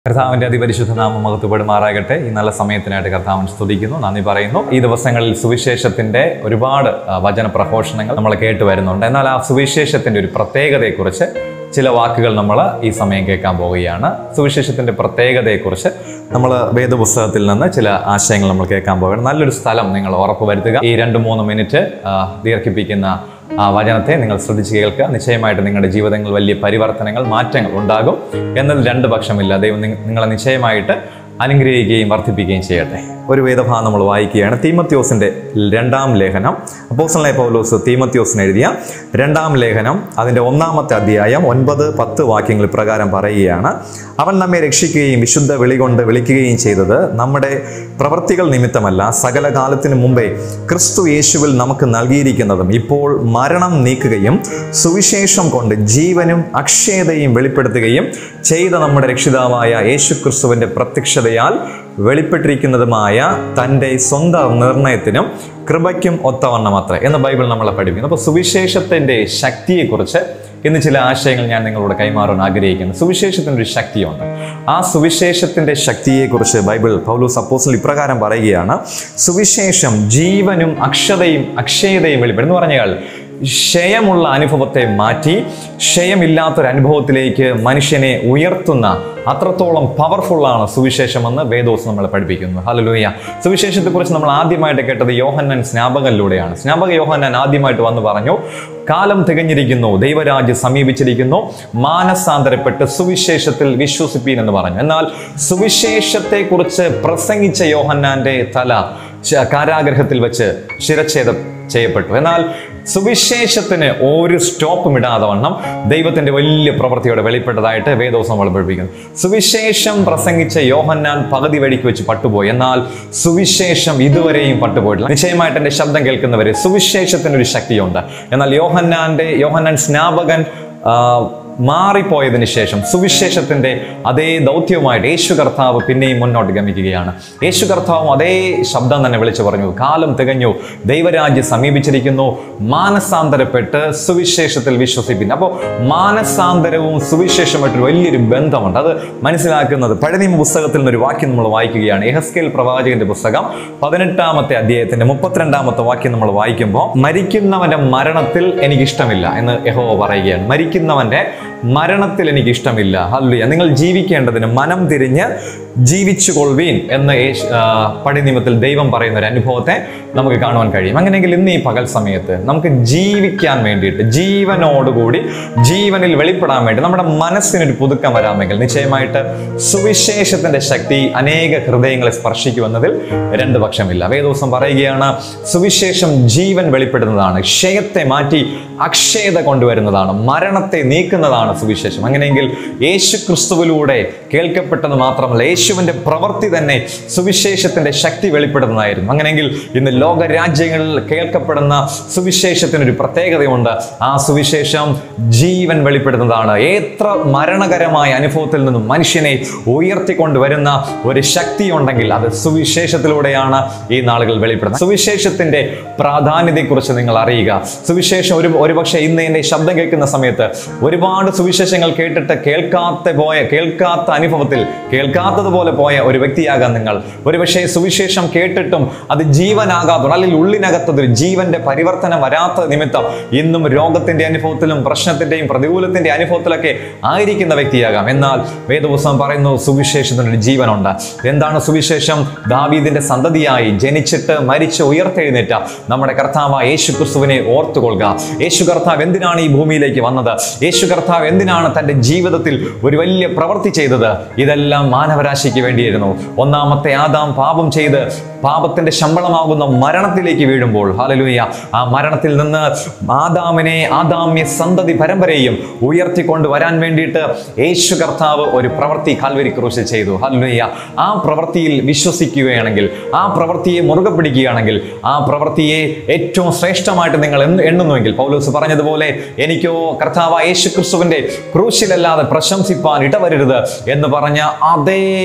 കർത്താവിന്റെ അതിപരിശുദ്ധ നാമം മഹത്വപ്പെടുമാറാകട്ടെ ഈ നല്ല സമയത്തിനായിട്ട് കർത്താവൻ സ്തുതിക്കുന്നു നന്ദി പറയുന്നു ഈ ദിവസങ്ങളിൽ സുവിശേഷത്തിന്റെ ഒരുപാട് ആ, വചന പ്രഘോഷണങ്ങൾ നമ്മൾ കേട്ട് വരുന്നുണ്ട് എന്നാൽ ആ സുവിശേഷത്തിന്റെ ഒരു പ്രത്യേകതയെക്കുറിച്ച് ചില വാക്കുകൾ നമ്മൾ ഈ സമയം കേൾക്കാൻ പോവുകയാണ് സുവിശേഷത്തിന്റെ പ്രത്യേകതയെക്കുറിച്ച് നമ്മൾ വേദപുസ്തകത്തിൽ നിന്ന് ചില ആശയങ്ങൾ നമ്മൾ കേൾക്കാൻ പോവുകയാണ് നല്ലൊരു സ്ഥലം നിങ്ങൾ ഉറപ്പ് വരുത്തുക ഈ രണ്ട് മൂന്ന് മിനിറ്റ് ആ, ദീർഘിപ്പിക്കുന്ന ആ വചനത്തെ നിങ്ങൾ ശ്രദ്ധിച്ച് കേൾക്കുക നിശ്ചയമായിട്ട് നിങ്ങളുടെ ജീവിതങ്ങളിൽ വലിയ പരിവർത്തനങ്ങൾ മാറ്റങ്ങൾ ഉണ്ടാകും എന്നതിൽ രണ്ട് പക്ഷമില്ല ദൈവം നിങ്ങ- നിങ്ങളെ നിശ്ചയമായിട്ട് അനുഗ്രഹിക്കുകയും വർദ്ധിപ്പിക്കുകയും ചെയ്യട്ടെ ഒരു വേദഭാഗം നമ്മൾ വായിക്കുകയാണ് തീമത്യോസിന്റെ രണ്ടാം ലേഖനം അപ്പോസ്റ്റലായ പൗലോസ് തീമത്യോസിന് എഴുതിയ രണ്ടാം ലേഖനം അതിന്റെ ഒന്നാമത്തെ അധ്യായം ഒൻപത് പത്ത് വാക്യങ്ങൾ പ്രകാരം പറയുകയാണ് അവൻ നമ്മെ രക്ഷിക്കുകയും വിശുദ്ധ വിളി കൊണ്ട് വിളിക്കുകയും ചെയ്തത് നമ്മുടെ പ്രവൃത്തികൾ നിമിത്തമല്ല സകല കാലത്തിനു മുമ്പേ ക്രിസ്തു യേശുവിൽ നമുക്ക് നൽകിയിരിക്കുന്നതും ഇപ്പോൾ മരണം നീക്കുകയും സുവിശേഷം കൊണ്ട് ജീവനും അക്ഷയതയും വെളിപ്പെടുത്തുകയും ചെയ്ത നമ്മുടെ രക്ഷിതാവായ യേശു ക്രിസ്തുവിന്റെ പ്രത്യക്ഷതയാൽ വെളിപ്പെട്ടിരിക്കുന്നതുമായ തൻ്റെ സ്വന്തം നിർണയത്തിനും കൃപയ്ക്കും ഒത്തവണ്ണം അത്ര എന്ന് ബൈബിൾ നമ്മളെ പഠിപ്പിക്കുന്നു അപ്പോൾ സുവിശേഷത്തിന്റെ ശക്തിയെക്കുറിച്ച് ഇന്ന് ചില ആശയങ്ങൾ ഞാൻ നിങ്ങളോട് കൈമാറാൻ ആഗ്രഹിക്കുന്നു സുവിശേഷത്തിന് ഒരു ശക്തിയുണ്ട് ആ സുവിശേഷത്തിന്റെ ശക്തിയെക്കുറിച്ച് ബൈബിൾ പൗലൂസ് അപ്പോസ്റ്റൽ ഇപ്രകാരം പറയുകയാണ് സുവിശേഷം ജീവനും അക്ഷതയും അക്ഷയതയും വെളിപ്പെടുന്നു പറഞ്ഞാൽ ക്ഷയമുള്ള അനുഭവത്തെ മാറ്റി ക്ഷയമില്ലാത്തൊരു അനുഭവത്തിലേക്ക് മനുഷ്യനെ ഉയർത്തുന്ന അത്രത്തോളം പവർഫുള്ളാണ് സുവിശേഷമെന്ന് വേദോസ് നമ്മളെ പഠിപ്പിക്കുന്നു ഹലലൂയ സുവിശേഷത്തെക്കുറിച്ച് നമ്മൾ ആദ്യമായിട്ട് കേട്ടത് യോഹന്നൻ സ്നാപകനിലൂടെയാണ് സ്നാപക യോഹന്നൻ ആദ്യമായിട്ട് വന്ന് പറഞ്ഞു കാലം തികഞ്ഞിരിക്കുന്നു ദൈവരാജ്യം സമീപിച്ചിരിക്കുന്നു മാനസാന്തരപ്പെട്ട് സുവിശേഷത്തിൽ വിശ്വസിപ്പീൻ എന്ന് പറഞ്ഞു എന്നാൽ സുവിശേഷത്തെക്കുറിച്ച് പ്രസംഗിച്ച യോഹന്നാന്റെ തല ശ- കാരാഗ്രഹത്തിൽ വെച്ച് ശിരച്ഛേദം ചെയ്യപ്പെട്ടു എന്നാൽ സുവിശേഷത്തിന് ഒരു സ്റ്റോപ്പും ഇടാതെ വണ്ണം ദൈവത്തിന്റെ വലിയ പ്രവൃത്തിയോടെ വെളിപ്പെട്ടതായിട്ട് വേദോസം നമ്മൾ പഠിപ്പിക്കുന്നു സുവിശേഷം പ്രസംഗിച്ച യോഹന്നാൻ പകുതി വഴിക്ക് വെച്ച് പട്ടുപോയി എന്നാൽ സുവിശേഷം ഇതുവരെയും പട്ടുപോയിട്ടില്ല നിശ്ചയമായിട്ട് എന്റെ ശബ്ദം കേൾക്കുന്നവര് സുവിശേഷത്തിന് ഒരു ശക്തിയുണ്ട് എന്നാൽ യോഹന്നാന്റെ യോഹന്നാൻ സ്നാപകൻ ആ, മാറിപ്പോയതിനു ശേഷം സുവിശേഷത്തിന്റെ അതേ ദൗത്യവുമായിട്ട് യേശു കർത്താവ് പിന്നെയും മുന്നോട്ട് ഗമിക്കുകയാണ് യേശു കർത്താവും അതേ ശബ്ദം തന്നെ വിളിച്ചു പറഞ്ഞു കാലം തികഞ്ഞു ദൈവരാജ്യം സമീപിച്ചിരിക്കുന്നു മാനസാന്തരപ്പെട്ട് സുവിശേഷത്തിൽ വിശ്വസിപ്പിക്കുന്നു അപ്പോൾ മാനസാന്തരവും സുവിശേഷമായിട്ടൊരു വലിയൊരു ബന്ധമുണ്ട് അത് മനസ്സിലാക്കുന്നത് പഴയ നിയമ പുസ്തകത്തിൽ നിന്നൊരു വാക്യം നമ്മൾ വായിക്കുകയാണ് എഹസ്കേൽ പ്രവാചകന്റെ പുസ്തകം പതിനെട്ടാമത്തെ അധ്യായത്തിന്റെ മുപ്പത്തിരണ്ടാമത്തെ വാക്യം നമ്മൾ വായിക്കുമ്പോൾ മരിക്കുന്നവന്റെ മരണത്തിൽ എനിക്ക് ഇഷ്ടമില്ല എന്ന് യഹോ പറയുകയാണ് മരിക്കുന്നവന്റെ മരണത്തിൽ എനിക്ക് ഇഷ്ടമില്ല ഹല്ലുയ നിങ്ങൾ ജീവിക്കേണ്ടതിന് മനം തിരിഞ്ഞ് ജീവിച്ചു കൊള്ളുവീൻ എന്ന് യേശു- ആ, പഴയ നിയമത്തിൽ ദൈവം പറയുന്ന ഒരു അനുഭവത്തെ നമുക്ക് കാണുവാൻ കഴിയും അങ്ങനെയെങ്കിൽ ഇന്ന് ഈ പകൽ സമയത്ത് നമുക്ക് ജീവിക്കാൻ വേണ്ടിയിട്ട് ജീവനോടുകൂടി ജീവനിൽ വെളിപ്പെടാൻ വേണ്ടി നമ്മുടെ മനസ്സിനൊരു പുതുക്കം വരാമെങ്കിൽ നിശ്ചയമായിട്ട് സുവിശേഷത്തിന്റെ ശക്തി അനേക ഹൃദയങ്ങളെ സ്പർശിക്കുമെന്നതിൽ രണ്ട് പക്ഷമില്ല വേദോസം പറയുകയാണ് സുവിശേഷം ജീവൻ വെളിപ്പെടുന്നതാണ് ക്ഷയത്തെ മാറ്റി അക്ഷയത കൊണ്ടുവരുന്നതാണ് മരണത്തെ നീക്കുന്നതാണ് സുവിശേഷം അങ്ങനെയെങ്കിൽ യേശു ക്രിസ്തുവിലൂടെ കേൾക്കപ്പെട്ടത് മാത്രമല്ല യേശുവിന്റെ പ്രവൃത്തി തന്നെ സുവിശേഷത്തിന്റെ ശക്തി വെളിപ്പെടുന്നതായിരുന്നു അങ്ങനെയെങ്കിൽ ഇന്ന് ലോക രാജ്യങ്ങളിൽ കേൾക്കപ്പെടുന്ന സുവിശേഷത്തിന് ഒരു പ്രത്യേകതയുണ്ട് ആ സുവിശേഷം ജീവൻ വെളിപ്പെടുന്നതാണ് എത്ര മരണകരമായ അനുഭവത്തിൽ നിന്നും മനുഷ്യനെ ഉയർത്തിക്കൊണ്ടുവരുന്ന ഒരു ശക്തി ഉണ്ടെങ്കിൽ അത് സുവിശേഷത്തിലൂടെയാണ് ഈ നാളുകൾ വെളിപ്പെടുന്നത് സുവിശേഷത്തിന്റെ പ്രാധാന്യതയെക്കുറിച്ച് നിങ്ങൾ അറിയുക സുവിശേഷം ഒരു ഒരുപക്ഷെ ഇന്ന് എന്റെ ശബ്ദം കേൾക്കുന്ന സമയത്ത് ഒരുപാട് സുവിശേഷങ്ങൾ കേട്ടിട്ട് കേൾക്കാത്ത പോയ കേൾക്കാത്ത അനുഭവത്തിൽ കേൾക്കാത്തതുപോലെ പോയ ഒരു വ്യക്തിയാകാം നിങ്ങൾ ഒരുപക്ഷെ സുവിശേഷം കേട്ടിട്ടും അത് ജീവനാകാത്ത അല്ലെങ്കിൽ ഉള്ളിനകത്തത് ജീവന്റെ പരിവർത്തനം വരാത്ത നിമിത്തം ഇന്നും രോഗത്തിന്റെ അനുഭവത്തിലും പ്രശ്നത്തിന്റെയും പ്രതികൂലത്തിന്റെ അനുഭവത്തിലൊക്കെ ആയിരിക്കുന്ന വ്യക്തിയാകാം എന്നാൽ വേദപുസ്തകം പറയുന്നു സുവിശേഷത്തിന് ഒരു ജീവനുണ്ട് എന്താണ് സുവിശേഷം ദാവീദിന്റെ സന്തതിയായി ജനിച്ചിട്ട് മരിച്ച് ഉയർത്തെഴുന്നേറ്റ നമ്മുടെ കർത്താവ് യേശു ക്രിസ്തുവിനെ ഓർത്തുകൊള്ളുക യേശു കർത്താവ് എന്തിനാണ് ഈ ഭൂമിയിലേക്ക് വന്നത് യേശു കർത്താവ് എന്തിനാണ് തന്റെ ജീവിതത്തിൽ ഒരു വലിയ പ്രവൃത്തി ചെയ്തത് ഇതെല്ലാം മാനവരാശിക്ക് വേണ്ടിയായിരുന്നു ഒന്നാമത്തെ ആദാം പാപം ചെയ്ത് പാപത്തിന്റെ ശമ്പളമാകുന്ന മരണത്തിലേക്ക് വീഴുമ്പോൾ ഹാലലൂയ ആ മരണത്തിൽ നിന്ന് ആദാമിനെ ആദാമ്യ സന്തതി പരമ്പരയും ഉയർത്തിക്കൊണ്ട് വരാൻ വേണ്ടിയിട്ട് യേശു കർത്താവ് ഒരു പ്രവൃത്തി കാൽവരി ക്രൂശിൽ ചെയ്തു ഹാലലൂയ ആ പ്രവൃത്തിയിൽ വിശ്വസിക്കുകയാണെങ്കിൽ ആ പ്രവൃത്തിയെ മുറുകെ പിടിക്കുകയാണെങ്കിൽ ആ പ്രവൃത്തിയെ ഏറ്റവും ശ്രേഷ്ഠമായിട്ട് നിങ്ങൾ എന്ന് എണ്ണുന്നുവെങ്കിൽ പൗലോസ് പറഞ്ഞതുപോലെ എനിക്കോ കർത്താവ് യേശു ക്രിസ്തുവിന്റെ ക്രൂശിലല്ലാതെ പ്രശംസിപ്പാൻ ഇടവരരുത് എന്ന് പറഞ്ഞ അതേ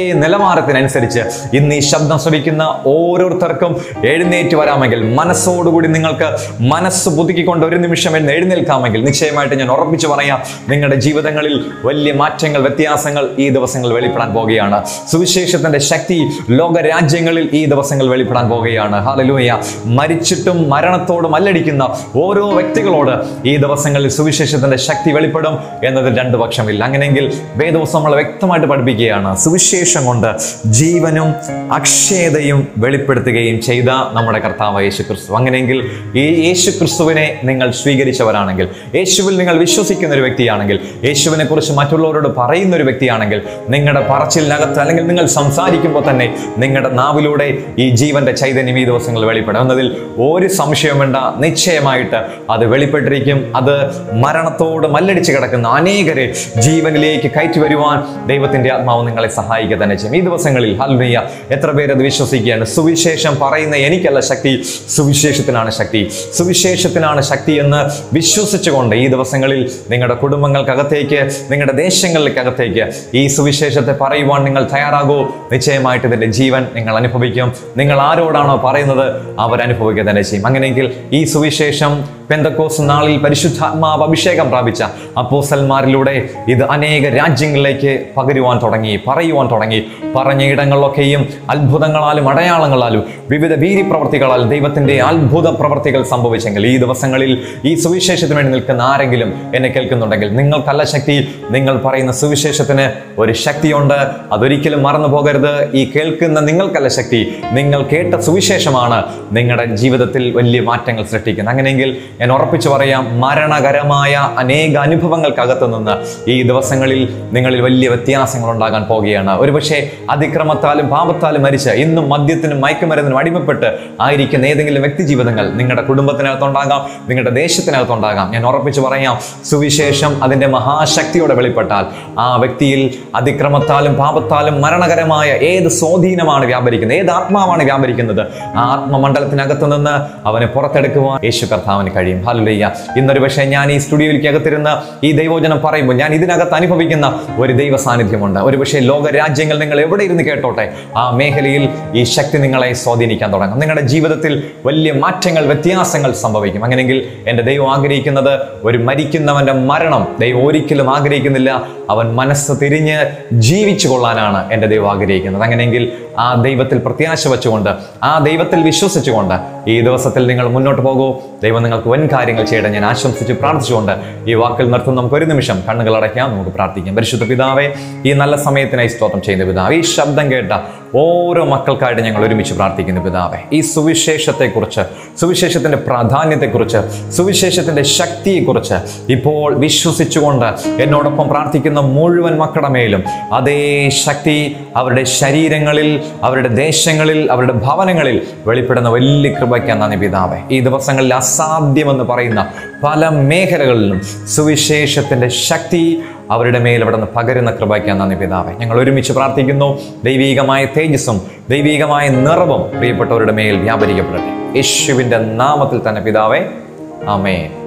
നിലവാരത്തിനനുസരിച്ച് ഇന്ന് ഈ ശബ്ദം ശ്രവിക്കുന്ന ഓരോരുത്തർക്കും എഴുന്നേറ്റ് വരാമെങ്കിൽ മനസ്സോടുകൂടി നിങ്ങൾക്ക് മനസ്സ് പുതുക്കിക്കൊണ്ട് ഒരു നിമിഷം എന്ന് എഴുന്നേൽക്കാമെങ്കിൽ നിശ്ചയമായിട്ട് ഞാൻ ഉറപ്പിച്ചു പറയാം നിങ്ങളുടെ ജീവിതങ്ങളിൽ വലിയ മാറ്റങ്ങൾ വ്യത്യാസങ്ങൾ ഈ ദിവസങ്ങൾ വെളിപ്പെടാൻ പോകുകയാണ് സുവിശേഷത്തിന്റെ ശക്തി ലോക രാജ്യങ്ങളിൽ ഈ ദിവസങ്ങൾ വെളിപ്പെടാൻ പോകുകയാണ് ഹാലലൂയ മരിച്ചിട്ടും മരണത്തോടും അല്ലടിക്കുന്ന ഓരോ വ്യക്തികളോട് ഈ ദിവസങ്ങളിൽ സുവിശേഷത്തിന്റെ ശക്തി വെളിപ്പെടും എന്നതിൽ രണ്ടു പക്ഷമില്ല അങ്ങനെയെങ്കിൽ വേദവസം നമ്മളെ വ്യക്തമായിട്ട് പഠിപ്പിക്കുകയാണ് സുവിശേഷം കൊണ്ട് ജീവനും അക്ഷയതയും വെളിപ്പെടുത്തുകയും ചെയ്ത നമ്മുടെ കർത്താവ് യേശു ക്രിസ്തു അങ്ങനെയെങ്കിൽ ഈ യേശു ക്രിസ്തുവിനെ നിങ്ങൾ സ്വീകരിച്ചവരാണെങ്കിൽ യേശുവിൽ നിങ്ങൾ വിശ്വസിക്കുന്ന ഒരു വ്യക്തിയാണെങ്കിൽ യേശുവിനെ കുറിച്ച് മറ്റുള്ളവരോട് പറയുന്ന ഒരു വ്യക്തിയാണെങ്കിൽ നിങ്ങളുടെ പറച്ചിലിനകത്ത് അല്ലെങ്കിൽ നിങ്ങൾ സംസാരിക്കുമ്പോൾ തന്നെ നിങ്ങളുടെ നാവിലൂടെ ഈ ജീവന്റെ ചൈതന്യം ഈ ദിവസങ്ങൾ വെളിപ്പെടും എന്നതിൽ ഒരു സംശയവും വേണ്ട നിശ്ചയമായിട്ട് അത് വെളിപ്പെട്ടിരിക്കും അത് മരണത്തോട് മല്ലടിച്ച് കിടക്കുന്ന അനേകരെ ജീവനിലേക്ക് കയറ്റി വരുവാൻ ദൈവത്തിന്റെ ആത്മാവ് നിങ്ങളെ സഹായിക്കുക തന്നെ ചെയ്യും ഈ ദിവസങ്ങളിൽ ഹൽമിയ എത്ര പേര് അത് വിശ്വസിക്കുകയാണ് സുവിശേഷം പറയുന്ന എനിക്കല്ല ശക്തി സുവിശേഷത്തിനാണ് ശക്തി സുവിശേഷത്തിനാണ് ശക്തി എന്ന് വിശ്വസിച്ചുകൊണ്ട് ഈ ദിവസങ്ങളിൽ നിങ്ങളുടെ കുടുംബങ്ങൾക്കകത്തേക്ക് നിങ്ങളുടെ ദേശങ്ങളിലേക്കകത്തേക്ക് ഈ സുവിശേഷത്തെ പറയുവാൻ നിങ്ങൾ തയ്യാറാകൂ നിശ്ചയമായിട്ട് ഇതിന്റെ ജീവൻ നിങ്ങൾ അനുഭവിക്കും നിങ്ങൾ ആരോടാണോ പറയുന്നത് അവർ അനുഭവിക്കുക തന്നെ ചെയ്യും അങ്ങനെയെങ്കിൽ ഈ സുവിശേഷം പെന്തക്കോസ് നാളിൽ പരിശുദ്ധാത്മാവ് അഭിഷേകം പ്രാപിച്ച അപ്പോസൽമാരിലൂടെ ഇത് അനേക രാജ്യങ്ങളിലേക്ക് പകരുവാൻ തുടങ്ങി പറയുവാൻ തുടങ്ങി പറഞ്ഞ ഇടങ്ങളിലൊക്കെയും അത്ഭുതങ്ങളാലും അടയാളങ്ങളാലും വിവിധ വീര്യപ്രവർത്തികളാൽ ദൈവത്തിന്റെ അത്ഭുത പ്രവർത്തികൾ സംഭവിച്ചെങ്കിൽ ഈ ദിവസങ്ങളിൽ ഈ സുവിശേഷത്തിന് വേണ്ടി നിൽക്കുന്ന ആരെങ്കിലും എന്നെ കേൾക്കുന്നുണ്ടെങ്കിൽ നിങ്ങൾക്കല്ല ശക്തി നിങ്ങൾ പറയുന്ന സുവിശേഷത്തിന് ഒരു ശക്തിയുണ്ട് അതൊരിക്കലും മറന്നു പോകരുത് ഈ കേൾക്കുന്ന നിങ്ങൾക്കല്ല ശക്തി നിങ്ങൾ കേട്ട സുവിശേഷമാണ് നിങ്ങളുടെ ജീവിതത്തിൽ വലിയ മാറ്റങ്ങൾ സൃഷ്ടിക്കുന്നത് അങ്ങനെയെങ്കിൽ ഞാൻ ഉറപ്പിച്ചു പറയാം മരണകരമായ അനേക അനുഭവങ്ങൾക്കകത്ത് നിന്ന് ഈ ദിവസങ്ങളിൽ നിങ്ങളിൽ വലിയ വ്യത്യാസങ്ങൾ ഉണ്ടാകാൻ പോകുകയാണ് ഒരുപക്ഷെ അതിക്രമത്താലും പാപത്താലും മരിച്ച് ഇന്നും മദ്യത്തിനും മയക്കുമരുന്നിനും അടിമപ്പെട്ട് ആയിരിക്കുന്ന ഏതെങ്കിലും വ്യക്തി ജീവിതങ്ങൾ നിങ്ങളുടെ കുടുംബത്തിനകത്തുണ്ടാകാം നിങ്ങളുടെ ദേശത്തിനകത്തുണ്ടാകാം ഞാൻ ഉറപ്പിച്ചു പറയാം സുവിശേഷം അതിന്റെ മഹാശക്തിയോടെ വെളിപ്പെട്ടാൽ ആ വ്യക്തിയിൽ അതിക്രമത്താലും പാപത്താലും മരണകരമായ ഏത് സ്വാധീനമാണ് വ്യാപരിക്കുന്നത് ഏത് ആത്മാവാണ് വ്യാപരിക്കുന്നത് ആ ആത്മമണ്ഡലത്തിനകത്ത് നിന്ന് അവനെ പുറത്തെടുക്കുവാൻ യേശു കർത്താവിന് കഴിയും ഹല്ലേലൂയ ഇന്നൊരു പക്ഷേ ഞാൻ ഈ സ്റ്റുഡിയോയിലേക്ക് അകത്തിരുന്ന് ഈ ദൈവോചനം പറയുമ്പോൾ ഞാൻ ഇതിനകത്ത് അനുഭവിക്കുന്ന ഒരു ദൈവ സാന്നിധ്യമുണ്ട് ഒരു പക്ഷേ ലോക രാജ്യങ്ങൾ നിങ്ങൾ എവിടെ ഇരുന്ന് കേട്ടോട്ടെ ആ മേഖലയിൽ ഈ ശക്തി നിങ്ങളെ സ്വാധീനിക്കാൻ തുടങ്ങും നിങ്ങളുടെ ജീവിതത്തിൽ വലിയ മാറ്റങ്ങൾ വ്യത്യാസങ്ങൾ സംഭവിക്കും അങ്ങനെയെങ്കിൽ എൻ്റെ ദൈവം ആഗ്രഹിക്കുന്നത് ഒരു മരിക്കുന്നവന്റെ മരണം ദൈവം ഒരിക്കലും ആഗ്രഹിക്കുന്നില്ല അവൻ മനസ്സ് തിരിഞ്ഞ് ജീവിച്ചു കൊള്ളാനാണ് എൻ്റെ ദൈവം ആഗ്രഹിക്കുന്നത് അങ്ങനെയെങ്കിൽ ആ ദൈവത്തിൽ പ്രത്യാശ വെച്ചുകൊണ്ട് ആ ദൈവത്തിൽ വിശ്വസിച്ചുകൊണ്ട് ഈ ദിവസത്തിൽ നിങ്ങൾ മുന്നോട്ട് പോകൂ ദൈവം നിങ്ങൾക്ക് വൻ കാര്യങ്ങൾ ചെയ്യട്ടെ ഞാൻ ആശംസിച്ച് പ്രാർത്ഥിച്ചുകൊണ്ട് ഈ വാക്കിൽ നിർത്തും നമുക്ക് ഒരു നിമിഷം കണ്ണുകൾ അടയ്ക്കാം നമുക്ക് പ്രാർത്ഥിക്കാം പരിശുദ്ധ പിതാവേ ഈ നല്ല സമയത്തിനായി സ്തോത്രം ചെയ്യുന്ന പിതാവ് ഈ ശബ്ദം കേട്ട ഓരോ മക്കൾക്കായിട്ട് ഞങ്ങൾ ഒരുമിച്ച് പ്രാർത്ഥിക്കുന്നു പിതാവേ ഈ സുവിശേഷത്തെക്കുറിച്ച് സുവിശേഷത്തിന്റെ പ്രാധാന്യത്തെക്കുറിച്ച് സുവിശേഷത്തിന്റെ ശക്തിയെക്കുറിച്ച് ഇപ്പോൾ വിശ്വസിച്ചുകൊണ്ട് എന്നോടൊപ്പം പ്രാർത്ഥിക്കുന്ന മുഴുവൻ മക്കളുടെ മേലും അതേ ശക്തി അവരുടെ ശരീരങ്ങളിൽ അവരുടെ ദേശങ്ങളിൽ അവരുടെ ഭവനങ്ങളിൽ വെളിപ്പെടുന്ന വലിയ കൃപയ്ക്ക് നന്ദി പിതാവേ ഈ ദിവസങ്ങളിൽ അസാധ്യമെന്ന് പറയുന്ന പല മേഖലകളിലും സുവിശേഷത്തിന്റെ ശക്തി അവരുടെ മേൽ അവിടെ നിന്ന് പകരുന്ന കൃപയ്ക്ക് നന്ദി പിതാവേ ഞങ്ങൾ ഒരുമിച്ച് പ്രാർത്ഥിക്കുന്നു ദൈവീകമായ തേജസ്സും ദൈവീകമായ നിറവും പ്രിയപ്പെട്ടവരുടെ മേൽ വ്യാപരിക്കപ്പെടട്ടെ യേശുവിന്റെ നാമത്തിൽ തന്നെ പിതാവേ ആമേൻ